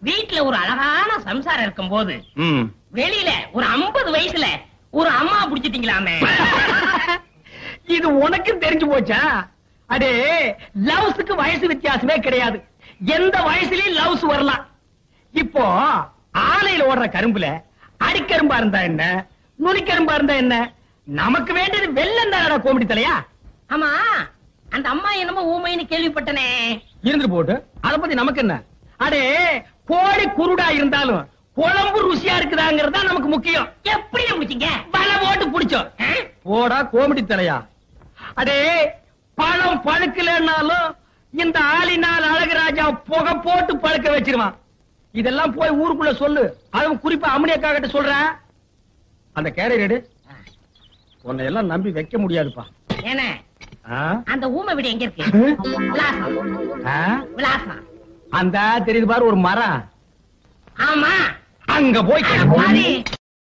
வீட்டுல ஒரு அழகான சம்சாரம் இருக்கும் போது ம் வெளியில ஒரு 50 வயசுல ஒரு அம்மா புடிச்சிட்டீங்களாமே இது உனக்கு தெரிஞ்சு போச்சா அடே லவ்ஸுக்கு வயசு வித்தியாசமே கிடையாது எந்த வயசுலயும் லவ்ஸ் வரலாம் இப்போ ஆலையில ஓடுற கரும்புல அடிக்கரும்பா இருந்தா என்ன நுனிக்கரும்பா இருந்தா என்ன நமக்கு வேண்டியது வெள்ளம் தானடா கோமடி தலையா ஆமா அந்த அம்மா என்னமோ ஊமைன்னு கேள்விப்பட்டனே இருந்துட்டு போட்டு அத பத்தி நமக்கு என்ன அடே கோழி குருடா இருந்தாலும் குழம்பு ருசியா இருக்குதாங்கிறது தான் நமக்கு முக்கியம் எப்படி முடிச்சீங்க வலை போட்டு புடிச்சோம் போடா கோமடி தலையா அடே பழம் பழுக்கலன்னாலும் இந்த ஆளினால் அழகுராஜா புகை போட்டு பழுக்க வச்சிருவான் இதெல்லாம் போய் ஊருக்குள்ள சொல்லு அதுவும் குறிப்பா அம்மனியக்கா கிட்ட சொல்றேன் அந்த கேரியர் எடு உன்னை எல்லாம் நம்பி வைக்க முடியாதுப்பா ஏன ஆ? அந்த ஊமை வீடு எங்க இருக்கு விலாசம் ஆ? விலாசம் அந்த தெரியுது பாரு ஒரு மரம் ஆமா அங்க போய் கேளு. பாரு